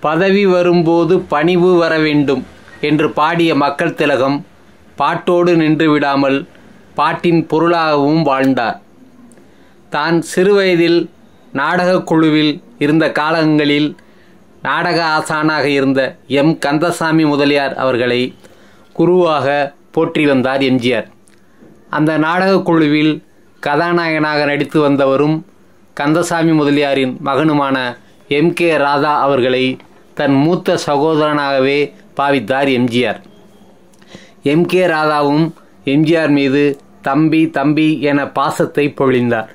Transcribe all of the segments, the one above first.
பதவி வரும்போது பணிவு வர வேண்டும் என்று பாடிய மக்கள் திலகம் பாட்டோடு நின்று விடாமல் பாட்டின் பொருளாகவும் வாழ்ந்தார் தான் சிறுவயதில் நாடகக் குழுவில் இருந்த காலங்களில் நாடக ஆசானாக இருந்த எம் கந்தசாமி முதலியார் அவர்களை குருவாக போற்றி வந்தார் எம்ஜிஆர் அந்த நாடகக் குழுவில் கதாநாயகனாக நடித்து வந்தவரும் கந்தசாமி முதலியாரின் மகனுமான எம் கே ராதா அவர்களை தன் மூத்த சகோதரனாகவே பாவித்தார் எம்ஜிஆர் எம் கே ராதாவும் எம்ஜிஆர் மீது தம்பி தம்பி என பாசத்தை பொழிந்தார்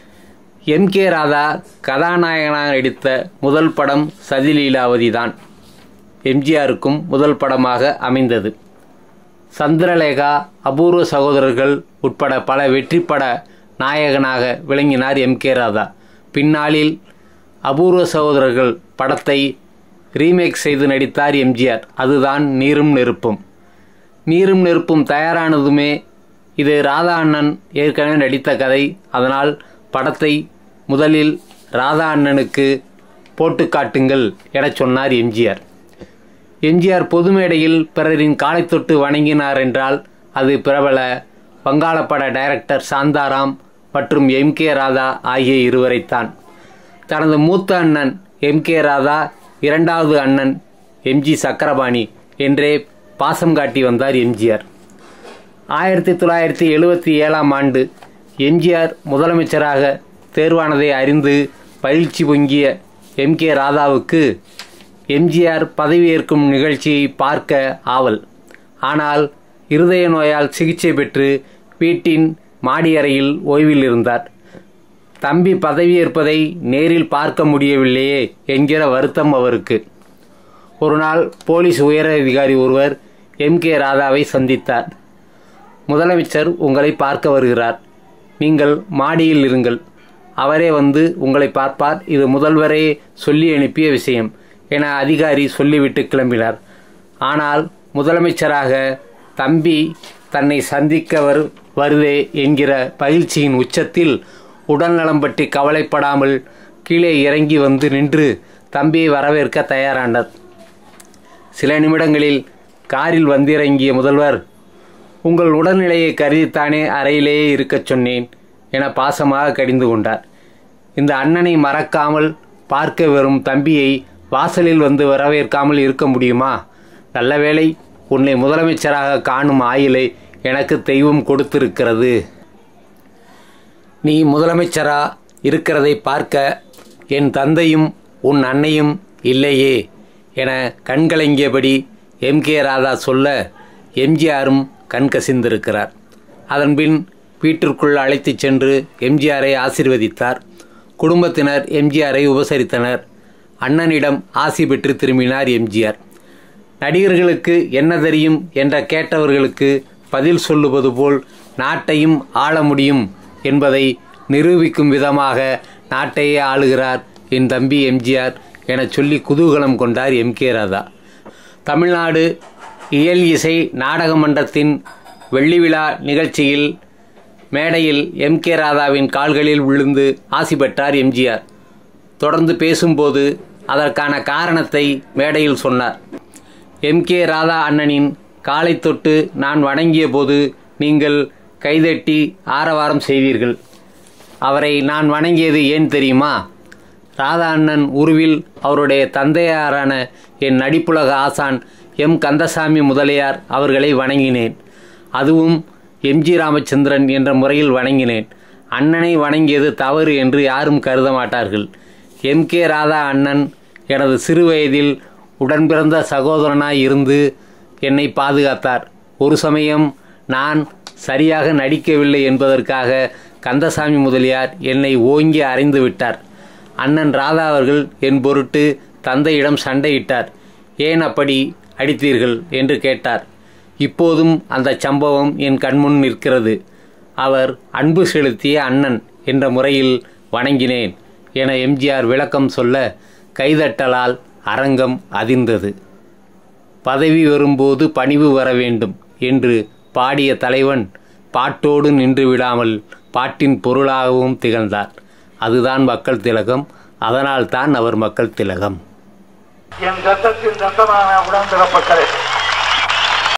எம் கே ராதா கதாநாயகனாக நடித்த முதல் படம் சதிலீலாவதி தான் எம்ஜிஆருக்கும் முதல் படமாக அமைந்தது சந்திரலேகா அபூர்வ சகோதரர்கள் உட்பட பல வெற்றிப்பட நாயகனாக விளங்கினார் எம் கே ராதா பின்னாளில் அபூர்வ சகோதரர்கள் படத்தை ரீமேக் செய்து நடித்தார் எம்ஜிஆர் அதுதான் நீரும் நெருப்பும் நீரும் நெருப்பும் தயாரானதுமே இது ராதா அண்ணன் ஏற்கனவே நடித்த கதை அதனால் படத்தை முதலில் ராதா அண்ணனுக்கு போட்டு காட்டுங்கள் எனச் சொன்னார் எம்ஜிஆர் எம்ஜிஆர் பொது மேடையில் பிறரின் காலை தொட்டு வணங்கினார் என்றால் அது பிரபல வங்காளப்பட டைரக்டர் சாந்தாராம் மற்றும் எம் கே ராதா ஆகிய இருவரைத்தான் தனது மூத்த அண்ணன் எம் கே ராதா இரண்டாவது அண்ணன் எம்ஜி சக்கரபாணி என்றே பாசம் காட்டி வந்தார் எம்ஜிஆர் ஆயிரத்தி தொள்ளாயிரத்தி எழுபத்தி ஏழாம் ஆண்டு எம்ஜிஆர் முதலமைச்சராக தேர்வானதை அறிந்து பயிற்சி பொங்கிய எம் கே ராதாவுக்கு எம்ஜிஆர் பதவியேற்கும் நிகழ்ச்சியை பார்க்க ஆவல் ஆனால் இருதய நோயால் சிகிச்சை பெற்று வீட்டின் மாடியறையில் ஓய்வில் இருந்தார் தம்பி பதவியேற்பதை நேரில் பார்க்க முடியவில்லையே என்கிற வருத்தம் அவருக்கு ஒரு நாள் போலீஸ் உயர் அதிகாரி ஒருவர் எம் கே ராதாவை சந்தித்தார் முதலமைச்சர் உங்களை பார்க்க வருகிறார் நீங்கள் மாடியில் இருங்கள் அவரே வந்து உங்களை பார்ப்பார் இது முதல்வரே சொல்லி அனுப்பிய விஷயம் என அதிகாரி சொல்லிவிட்டு கிளம்பினார் ஆனால் முதலமைச்சராக தம்பி தன்னை சந்திக்க வரு வருதே என்கிற பயிற்சியின் உச்சத்தில் உடல்நலம் பற்றி கவலைப்படாமல் கீழே இறங்கி வந்து நின்று தம்பியை வரவேற்க தயாரானார் சில நிமிடங்களில் காரில் வந்திறங்கிய முதல்வர் உங்கள் உடல்நிலையை கருதித்தானே அறையிலேயே இருக்கச் சொன்னேன் என பாசமாக கடிந்து கொண்டார் இந்த அண்ணனை மறக்காமல் பார்க்க வரும் தம்பியை வாசலில் வந்து வரவேற்காமல் இருக்க முடியுமா நல்ல வேளை உன்னை முதலமைச்சராக காணும் ஆயிலை எனக்கு தெய்வம் கொடுத்திருக்கிறது நீ முதலமைச்சரா இருக்கிறதை பார்க்க என் தந்தையும் உன் அன்னையும் இல்லையே என கண்கலங்கியபடி எம் கே ராதா சொல்ல எம்ஜிஆரும் கண் கசிந்திருக்கிறார் அதன்பின் வீட்டிற்குள் அழைத்துச் சென்று எம்ஜிஆரை ஆசீர்வதித்தார் குடும்பத்தினர் எம்ஜிஆரை உபசரித்தனர் அண்ணனிடம் ஆசி பெற்று திரும்பினார் எம்ஜிஆர் நடிகர்களுக்கு என்ன தெரியும் என்ற கேட்டவர்களுக்கு பதில் சொல்லுவது போல் நாட்டையும் ஆள முடியும் என்பதை நிரூபிக்கும் விதமாக நாட்டையே ஆளுகிறார் என் தம்பி எம்ஜிஆர் என சொல்லி குதூகலம் கொண்டார் எம் கே ராதா தமிழ்நாடு இயல் இசை நாடக மன்றத்தின் வெள்ளி விழா நிகழ்ச்சியில் மேடையில் எம் கே ராதாவின் கால்களில் விழுந்து ஆசி பெற்றார் எம்ஜிஆர் தொடர்ந்து பேசும்போது அதற்கான காரணத்தை மேடையில் சொன்னார் எம் கே ராதா அண்ணனின் காலை தொட்டு நான் வணங்கிய போது நீங்கள் கைதட்டி ஆரவாரம் செய்தீர்கள் அவரை நான் வணங்கியது ஏன் தெரியுமா ராதா அண்ணன் உருவில் அவருடைய தந்தையாரான என் நடிப்புலக ஆசான் எம் கந்தசாமி முதலியார் அவர்களை வணங்கினேன் அதுவும் எம்ஜி ராமச்சந்திரன் என்ற முறையில் வணங்கினேன் அண்ணனை வணங்கியது தவறு என்று யாரும் கருத மாட்டார்கள் எம் கே ராதா அண்ணன் எனது சிறுவயதில் உடன்பிறந்த சகோதரனாய் இருந்து என்னை பாதுகாத்தார் ஒரு சமயம் நான் சரியாக நடிக்கவில்லை என்பதற்காக கந்தசாமி முதலியார் என்னை ஓங்கி அறைந்து விட்டார் அண்ணன் ராதா அவர்கள் என் பொருட்டு தந்தையிடம் சண்டையிட்டார் ஏன் அப்படி அடித்தீர்கள் என்று கேட்டார் இப்போதும் அந்த சம்பவம் என் கண்முன் நிற்கிறது அவர் அன்பு செலுத்திய அண்ணன் என்ற முறையில் வணங்கினேன் என எம்ஜிஆர் விளக்கம் சொல்ல கைதட்டலால் அரங்கம் அதிர்ந்தது பதவி வரும்போது பணிவு வர வேண்டும் என்று பாடிய தலைவன் பாட்டோடு நின்று விடாமல் பாட்டின் பொருளாகவும் திகழ்ந்தார் அதுதான் மக்கள் திலகம் அதனால்தான் அவர் மக்கள் திலகம் என் ரத்தத்தின் ரத்தமான உடன்பிறப்பக்களே